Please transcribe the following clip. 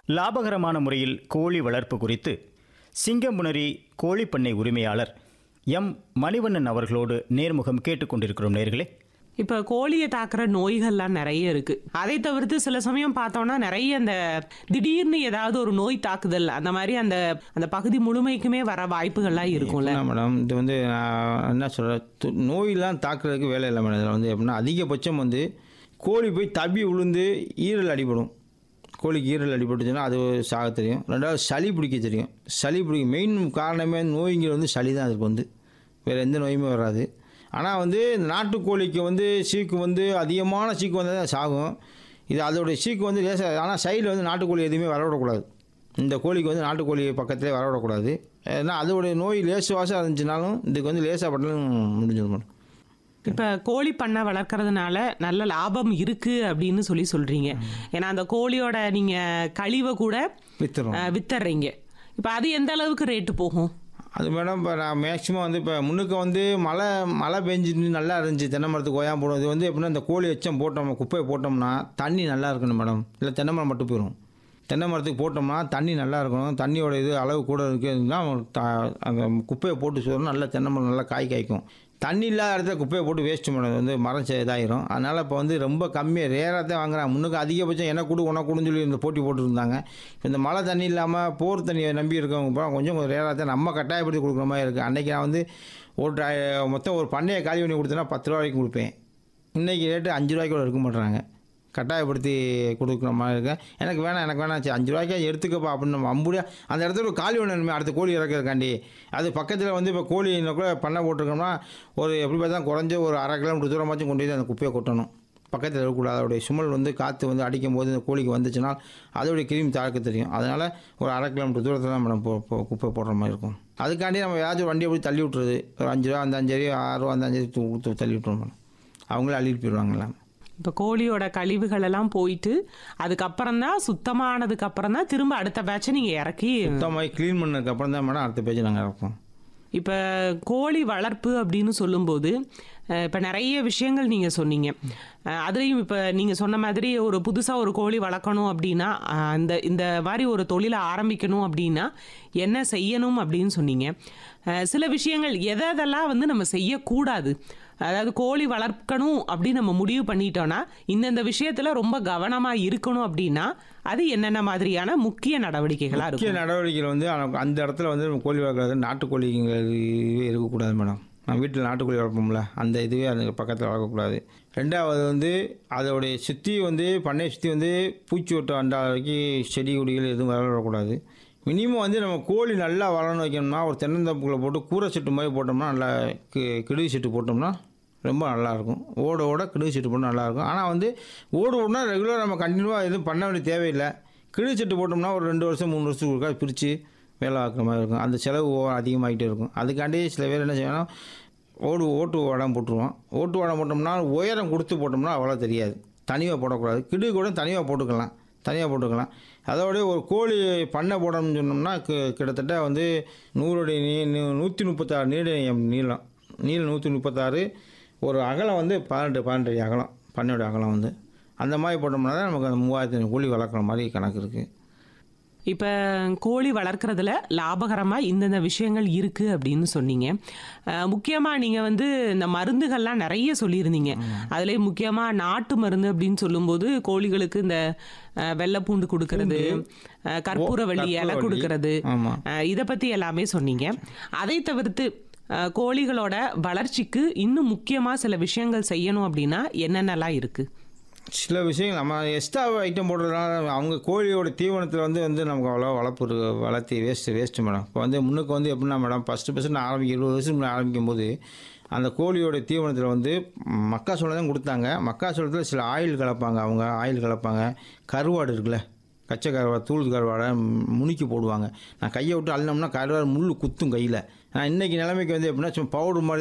லாபகரமான முறையில் கோழி வளர்ப்பு குறித்து சிங்கம்புணரி கோழிப்பண்ணை உரிமையாளர் எம் மணிவண்ணன் அவர்களோடு நேர்முகம் கேட்டுக்கொண்டிருக்கிறோம் நேர்களே இப்போ கோழியை தாக்குற நோய்கள்லாம் நிறைய இருக்கு அதை தவிர்த்து சில சமயம் பார்த்தோம்னா நிறைய அந்த திடீர்னு ஏதாவது ஒரு நோய் தாக்குதல் அந்த மாதிரி அந்த அந்த பகுதி முழுமைக்குமே வர வாய்ப்புகள்லாம் இருக்கும்ல என்ன மேடம் இது வந்து நான் என்ன சொல்கிறேன் நோயெல்லாம் தாக்குறதுக்கு வேலை இல்லை மேடம் இதில் வந்து எப்படின்னா அதிகபட்சம் வந்து கோழி போய் தப்பி விழுந்து ஈரல் அடிபடும் கோழிக்கு ஈரல் அடிபட்டுச்சுன்னா அது சாக தெரியும் ரெண்டாவது சளி பிடிக்க தெரியும் சளி பிடிக்க மெயின் காரணமே நோய்ங்கிறது வந்து சளி தான் அதுக்கு வந்து வேறு எந்த நோயுமே வராது ஆனால் வந்து இந்த நாட்டுக்கோழிக்கு வந்து சீக்கு வந்து அதிகமான சீக்கு வந்தால் தான் சாகும் இது அதோடைய சீக்கு வந்து லேசாக ஆனால் சைடில் வந்து நாட்டுக்கோழி எதுவுமே வரவிடக்கூடாது இந்த கோழிக்கு வந்து நாட்டுக்கோழி பக்கத்துலேயே வரவிடக்கூடாது ஏன்னா அதோடைய நோய் லேசு வாசம் இருந்துச்சுனாலும் இதுக்கு வந்து லேசாக பட்டாலும் முடிஞ்சிடும் மேடம் இப்போ கோழி பண்ணை வளர்க்கறதுனால நல்ல லாபம் இருக்கு அப்படின்னு சொல்லி சொல்றீங்க ஏன்னா அந்த கோழியோட நீங்க கழிவை கூட வித்துரும் அஹ், வித்தர்றீங்க இப்போ அது எந்த அளவுக்கு ரேட்டு போகும் அது மேடம் இப்போ நான் மேக்ஸிமம் வந்து இப்போ முன்னுக்கு வந்து மழை மழை பெஞ்சிட்டு நல்லா இருந்துச்சு தென்னை மரத்துக்கு ஓயாம போடும் இது வந்து எப்படின்னா இந்த கோழி எச்சம் போட்டோம் குப்பையை போட்டோம்னா தண்ணி நல்லா இருக்கணும் மேடம் இல்லை தென்னை மரம் மட்டும் போயிடும் தென்னை மரத்துக்கு போட்டோம்னா தண்ணி நல்லா இருக்கணும் தண்ணியோட இது அளவு கூட இருக்குதுன்னா த- அந்த குப்பையை போட்டு சொல்லணும் நல்லா தென்னை மரம் நல்லா காய் காய்க்கும் தண்ணி இல்லாத இடத்துல குப்பையை போட்டு வேஸ்ட் மேடம் வந்து மரம் செ- இதாயிரும் அதனால் இப்போ வந்து ரொம்ப கம்மியாக ரேராக தான் வாங்குறாங்க முன்னுக்கு அதிகபட்சம் என்ன கொடு உனக்கு கொடுன்னு சொல்லி இந்த போட்டி போட்டுருந்தாங்க இப்போ இந்த மழை தண்ணி இல்லாமல் போர் தண்ணியை நம்பி இருக்கவங்க பூரா கொஞ்சம் ரேராக தான் நம்ம கட்டாயப்படுத்தி கொடுக்குற மாதிரி இருக்குது அன்றைக்கி நான் வந்து ஒரு ட- மொத்தம் ஒரு பண்ணையை காலி பண்ணி கொடுத்தேன்னா பத்து ரூபா வரைக்கும் கொடுப்பேன் இன்றைக்கி ரேட்டு அஞ்சு ரூபாய்க்கு கூட இருக்க மாட்டுறாங்க கட்டாயப்படுத்தி கொடுக்குற மாதிரி இருக்கேன் எனக்கு வேணாம் எனக்கு வேணாம் சரி அஞ்சு ரூபாய்க்கா எடுத்துக்கப்பா அப்படின்னு நம்ம அம்புடியா அந்த இடத்துல ஒரு காலி ஒன்று அடுத்த கோழி இறக்கிறதுக்காண்டி அது பக்கத்தில் வந்து இப்போ கோழி கூட பண்ணை போட்டிருக்கோம்னா ஒரு எப்படி பார்த்தா குறைஞ்ச ஒரு அரை கிலோமீட்டர் தூரமாச்சும் கொண்டு போய் அந்த குப்பையை கொட்டணும் பக்கத்தில் இருக்கக்கூடாது அதோடைய சுமல் வந்து காற்று வந்து அடிக்கும் போது இந்த கோழிக்கு வந்துச்சுன்னா அதோடைய கிருமி தாக்க தெரியும் அதனால் ஒரு அரை கிலோமீட்டர் தூரத்தில் தான் மேடம் போ போ- குப்பை போடுற மாதிரி இருக்கும் அதுக்காண்டி நம்ம ஏதாச்சும் வண்டியை போய் தள்ளி விட்டுறது ஒரு அஞ்சு ரூபா அந்த அஞ்சு ரூபா ஆறு ரூபா அந்த அஞ்சு ரூபா கொடுத்து தள்ளி விட்டுருவோம் மேடம் அவங்களே அள்ளிட்டு போயிடுவாங்களா இப்போ கோழியோட கழிவுகள் எல்லாம் போயிட்டு அதுக்கப்புறம் தான் சுத்தமானதுக்கு அப்புறம் தான் திரும்ப அடுத்த பேட்சை நீங்க இறக்கி சுத்தமாக க்ளீன் பண்ணதுக்கு அப்புறம் தான் மேடம் அடுத்த பேஜ் நாங்கள் இறப்போம் இப்போ கோழி வளர்ப்பு அப்படின்னு சொல்லும்போது அஹ், இப்போ நிறைய விஷயங்கள் நீங்கள் சொன்னீங்க அஹ், அதுலேயும் இப்போ நீங்கள் சொன்ன மாதிரி ஒரு புதுசாக ஒரு கோழி வளர்க்கணும் அப்படின்னா அஹ், அந்த இந்த மாதிரி ஒரு தொழிலை ஆரம்பிக்கணும் அப்படின்னா என்ன செய்யணும் அப்படின்னு சொன்னீங்க அஹ், சில விஷயங்கள் எதை எதெல்லாம் வந்து நம்ம செய்யக்கூடாது அதாவது கோழி வளர்க்கணும் அப்படின்னு நம்ம முடிவு பண்ணிட்டோம்னா இந்தந்த விஷயத்தில் ரொம்ப கவனமாக இருக்கணும் அப்படின்னா அது என்னென்ன மாதிரியான முக்கிய நடவடிக்கைகளாக முக்கிய இருக்கும் நடவடிக்கைகள் வந்து அந்த- அந்த இடத்துல வந்து நம்ம கோழி வளர்க்குறது நாட்டுக்கோழிங்கிறது இதுவே இருக்கக்கூடாது மேடம் நான் வீட்டில் நாட்டுக்கோழி வளர்ப்போம்ல அந்த இதுவே அந்த பக்கத்தில் வளர்க்கக்கூடாது ரெண்டாவது வந்து அதோடைய சுற்றி வந்து பண்ணையை சுற்றி வந்து பூச்சி ஒட்ட அண்டா வரைக்கும் செடி கொடிகள் எதுவும் வளரக்கூடாது மினிமம் வந்து நம்ம கோழி நல்லா வளரணும் வைக்கணும்னா ஒரு தென்னந்தப்புக்குள்ளே போட்டு கூரை செட்டு மாதிரி போட்டோம்னா நல்லா கி கிடுகு செட்டு போட்டோம்னா ரொம்ப நல்லாயிருக்கும் ஓட ஓட கிடுகு செட்டு போட்டால் நல்லாயிருக்கும் ஆனால் வந்து ஓடு ஓடுனா ரெகுலராக நம்ம கண்டினியூவாக எதுவும் பண்ண வேண்டிய தேவையில்லை கிடுகு செட்டு போட்டோம்னா ஒரு ரெண்டு வருஷம் மூணு வருஷத்துக்கு ஒருக்கா பிரித்து வேலை ஆக்குற மாதிரி இருக்கும் அந்த செலவு ஓ- அதிகமாகிட்டே இருக்கும் அதுக்காண்டி சில பேர் என்ன செய்யணும் ஓடு ஓட்டு வாடம் போட்டுருவோம் ஓட்டு வாடம் போட்டோம்னா உயரம் கொடுத்து போட்டோம்னா அவ்வளோ தெரியாது தனியாக போடக்கூடாது கிடுகு கூட தனியாக போட்டுக்கலாம் தனியாக போட்டுக்கலாம் அதோட ஒரு கோழி பண்ணை போடணும்னு சொன்னோம்னா கி- கிட்டத்தட்ட வந்து நூறுடைய நீ நூ- நூற்றி முப்பத்தாறு நீட நீளம் நீளம் நூற்றி முப்பத்தாறு ஒரு அகலம் வந்து பன்னெண்டு பன்னெண்டு அடி அகலம் பண்ணையோட அகலம் வந்து அந்த மாதிரி போட்டோம்னா தான் நமக்கு அந்த மூவாயிரத்தி கோழி வளர்க்குற மாதிரி கணக்கு இருக்குது இப்போ கோழி வளர்க்குறதுல லாபகரமாக இந்தந்த விஷயங்கள் இருக்குது அப்படின்னு சொன்னீங்க முக்கியமாக நீங்கள் வந்து இந்த மருந்துகள்லாம் நிறைய சொல்லியிருந்தீங்க அதுலேயே முக்கியமாக நாட்டு மருந்து அப்படின்னு சொல்லும்போது கோழிகளுக்கு இந்த அஹ், வெள்ளைப்பூண்டு கொடுக்கறது அஹ், கற்பூரவள்ளி இலை கற்பூரவள்ளி. கொடுக்கறது ஆமாம் இதை பற்றி எல்லாமே சொன்னீங்க அதை தவிர்த்து அஹ், கோழிகளோட வளர்ச்சிக்கு இன்னும் முக்கியமாக சில விஷயங்கள் செய்யணும் அப்படின்னா என்னென்னலாம் இருக்குது சில விஷயங்கள் நம்ம எக்ஸ்ட்ரா ஐட்டம் போடுறதுனால அவங்க கோழியோட தீவனத்தில் வந்து வந்து நமக்கு அவ்வளோ வளர்ப்பு இருக்கு வளர்த்தி வேஸ்ட்டு வேஸ்ட்டு மேடம் இப்போ வந்து முன்னுக்கு வந்து எப்படின்னா மேடம் ஃபஸ்ட்டு ஃபஸ்ட்டு நான் ஆரம்பிக்க இருபது வருஷம் முன்னாடி ஆரம்பிக்கும் போது அந்த கோழியோட தீவனத்தில் வந்து மக்காசோளம் தான் கொடுத்தாங்க மக்காசோளத்தில் சில ஆயில் கலப்பாங்க அவங்க ஆயில் கலப்பாங்க கருவாடு இருக்குல்ல கச்சை கருவாடு தூள் கருவாடை ம், முனிக்கி போடுவாங்க நான் கையை விட்டு அள்ளினோம்னா கருவாடு முள் குத்தும் கையில் நான் இன்றைக்கி நிலைமைக்கு வந்து எப்படின்னா சும்மா பவுடர் மாதிரி